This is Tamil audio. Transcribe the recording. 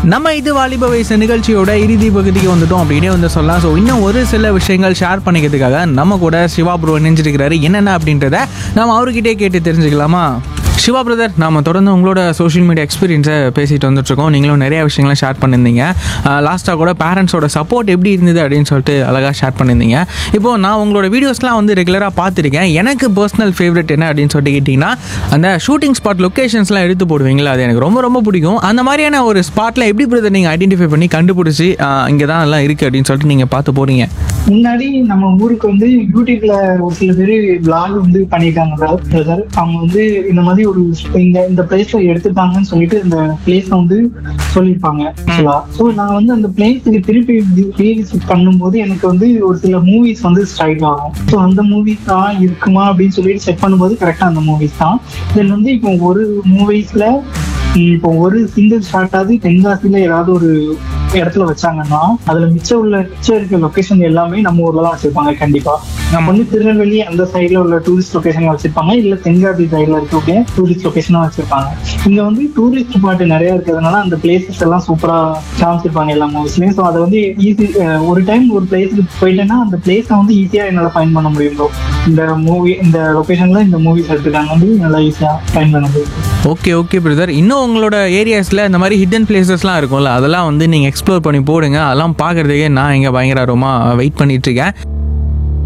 நம்ம இது வாலிப வயசு நிகழ்ச்சியோட இறுதி பகுதிக்கு வந்துட்டோம் அப்படின்னே வந்து சொல்லலாம் ஸோ இன்னும் ஒரு சில விஷயங்கள் ஷேர் பண்ணிக்கிறதுக்காக நம்ம கூட சிவா ப்ரோ நினைஞ்சிருக்கிறாரு என்னென்ன அப்படின்றத நம்ம அவர்கிட்டே கேட்டு தெரிஞ்சுக்கலாமா சிவா பிரதர் நாம தொடர்ந்து உங்களோட சோஷியல் மீடியா எக்ஸ்பீரியன்ஸை பேசிட்டு வந்துட்டுருக்கோம் நீங்களும் நிறைய விஷயங்களை ஷேர் பண்ணியிருந்தீங்க லாஸ்ட்டாக கூட பேரண்ட்ஸோட சப்போர்ட் எப்படி இருந்தது அப்படின்னு சொல்லிட்டு அழகாக ஷேர் பண்ணியிருந்தீங்க இப்போது நான் உங்களோட வீடியோஸ்லாம் வந்து ரெகுலராக பார்த்துருக்கேன் எனக்கு பர்சனல் ஃபேவரட் என்ன அப்படின்னு சொல்லிட்டு கேட்டிங்கன்னா அந்த ஷூட்டிங் ஸ்பாட் லொக்கேஷன்ஸ்லாம் எடுத்து போடுவீங்களா அது எனக்கு ரொம்ப ரொம்ப பிடிக்கும் அந்த மாதிரியான ஒரு ஸ்பாட்டில் எப்படி பிரதர் நீங்கள் ஐடென்டிஃபை பண்ணி கண்டுபிடிச்சி இங்கே தான் எல்லாம் இருக்குது அப்படின்னு சொல்லிட்டு நீங்கள் பார்த்து போகிறீங்க முன்னாடி நம்ம ஊருக்கு வந்து யூடியூப்ல ஒரு சில பேர் vlog வந்து பண்ணியிருக்காங்க பிரதர் அவங்க வந்து இந்த மாதிரி ஒரு இந்த இந்த பிளேஸ்ல எடுத்துட்டாங்கன்னு சொல்லிட்டு இந்த பிளேஸ் வந்து சொல்லியிருப்பாங்க ஆக்சுவலா ஸோ நான் வந்து அந்த பிளேஸுக்கு திருப்பி ரீவிசிட் பண்ணும்போது எனக்கு வந்து ஒரு சில மூவிஸ் வந்து ஸ்ட்ரைக் ஆகும் ஸோ அந்த மூவிஸ் தான் இருக்குமா அப்படின்னு சொல்லிட்டு செக் பண்ணும்போது கரெக்டா அந்த மூவிஸ் தான் தென் வந்து இப்போ ஒரு மூவிஸ்ல இப்போ ஒரு சிங்கிள் ஷாட்டாவது தென்காசியில ஏதாவது ஒரு இடத்துல வச்சாங்கன்னா அதுல மிச்சம் உள்ள மிச்சம் இருக்க லொகேஷன் எல்லாமே நம்ம ஊர்ல தான் வச்சிருப்பாங்க கண்டிப்பா நம்ம வந்து திருநெல்வேலி அந்த சைட்ல உள்ள டூரிஸ்ட் லொகேஷன் வச்சிருப்பாங்க இல்ல தென்காசி சைட்ல இருக்க டூரிஸ்ட் லொகேஷனா வச்சிருப்பாங்க இங்க வந்து டூரிஸ்ட் ஸ்பாட் நிறைய இருக்கிறதுனால அந்த பிளேசஸ் எல்லாம் சூப்பரா காமிச்சிருப்பாங்க எல்லா மூவிஸ்லயும் ஸோ அதை வந்து ஈஸி ஒரு டைம் ஒரு பிளேஸுக்கு போயிட்டேன்னா அந்த பிளேஸை வந்து ஈஸியா என்னால ஃபைன் பண்ண முடியும் bro. இந்த மூவி இந்த லொகேஷன்ல இந்த மூவிஸ் எடுத்துட்டாங்க வந்து நல்லா ஈஸியா ஃபைன் பண்ண முடியும் ஓகே ஓகே பிரதர் இன்னும் உங்களோட ஏரியாஸில் இந்த மாதிரி ஹிடன் பிளேசஸ்லாம் இருக்கும்ல அதெல்லாம் வந்து நீங்கள் எக்ஸ்ப்ளோர் பண்ணி போடுங்க அதெல்லாம் பார்க்குறதுக்கே நான் இங்கே பயங்கர ரொம்ப வெயிட் பண்ணிட்டு இருக்கேன்